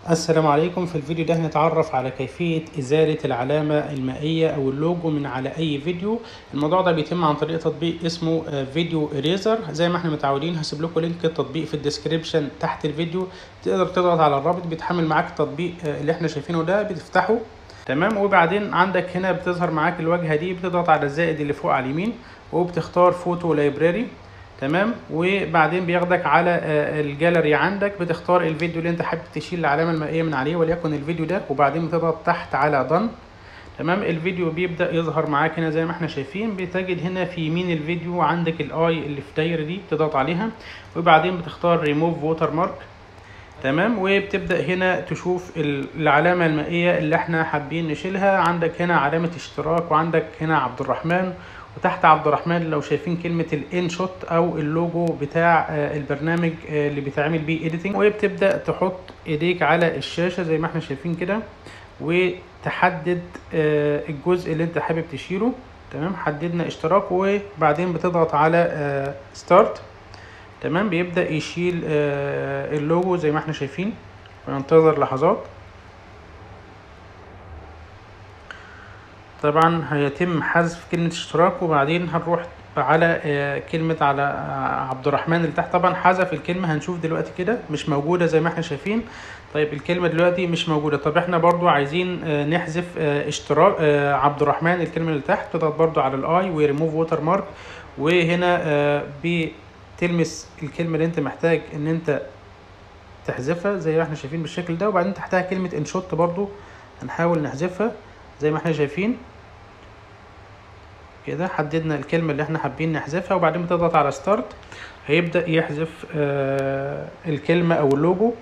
السلام عليكم في الفيديو ده هنتعرف على كيفية إزالة العلامة المائية أو اللوجو من على أي فيديو الموضوع ده بيتم عن طريق تطبيق اسمه آه، فيديو إريزر زي ما احنا متعودين هسيب لكم لينك التطبيق في الديسكريبشن تحت الفيديو تقدر تضغط على الرابط بيتحمل معاك التطبيق آه، اللي احنا شايفينه ده بتفتحه تمام وبعدين عندك هنا بتظهر معاك الواجهة دي بتضغط على الزائد اللي فوق على اليمين وبتختار فوتو لايبراري تمام وبعدين بياخدك على آه، الجاليري عندك بتختار الفيديو اللي انت حابب تشيل العلامه المائيه من عليه وليكن الفيديو ده وبعدين بتضغط تحت على دن تمام الفيديو بيبدا يظهر معاك هنا زي ما احنا شايفين بتجد هنا في يمين الفيديو عندك الاي اللي في دايره دي بتضغط عليها وبعدين بتختار ريموف ووتر مارك تمام وبتبدا هنا تشوف ال- العلامه المائيه اللي احنا حابين نشيلها عندك هنا علامه اشتراك وعندك هنا عبد الرحمن وتحت عبد الرحمن لو شايفين كلمه الان شوت او اللوجو بتاع آه، البرنامج آه، اللي بيتعمل بيه اديتنج وبتبدا تحط ايديك على الشاشه زي ما احنا شايفين كده وتحدد آه، الجزء اللي انت حابب تشيله تمام حددنا اشتراك وبعدين بتضغط على ستارت تمام بيبدأ يشيل آه، اللوجو زي ما احنا شايفين وننتظر لحظات طبعا هيتم حذف كلمة اشتراك وبعدين هنروح على آه، كلمة على آه، عبد الرحمن اللي تحت طبعا حذف الكلمة هنشوف دلوقتي كده مش موجودة زي ما احنا شايفين طيب الكلمة دلوقتي مش موجودة طب احنا برضو عايزين آه، نحذف آه، اشتراك آه، عبد الرحمن الكلمة اللي تحت تضغط برضو على الاي وريموف ووتر مارك وهنا آه، بتلمس الكلمة اللي انت محتاج ان انت تحذفها زي ما احنا شايفين بالشكل ده وبعدين تحتها كلمة انشوت برضو هنحاول نحذفها زي ما احنا شايفين كده حددنا الكلمة اللي احنا حابين نحذفها وبعدين بتضغط على ستارت هيبدأ يحذف آه الكلمة او اللوجو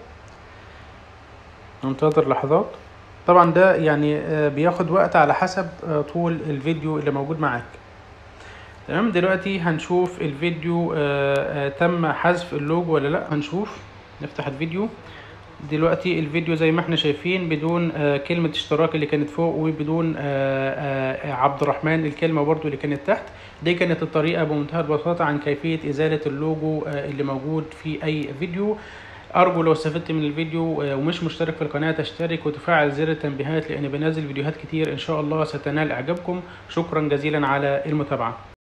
ننتظر لحظات طبعا ده يعني آه بياخد وقت على حسب آه طول الفيديو اللي موجود معاك تمام دلوقتي هنشوف الفيديو آه آه تم حذف اللوجو ولا لا هنشوف نفتح الفيديو دلوقتي الفيديو زي ما احنا شايفين بدون آه كلمة اشتراك اللي كانت فوق وبدون آه آه عبد الرحمن الكلمة برضو اللي كانت تحت دي كانت الطريقة بمنتهى البساطة عن كيفية إزالة اللوجو آه اللي موجود في أي فيديو أرجو لو استفدت من الفيديو آه ومش مشترك في القناة تشترك وتفعل زر التنبيهات لأن بنزل فيديوهات كتير إن شاء الله ستنال إعجابكم شكرا جزيلا على المتابعة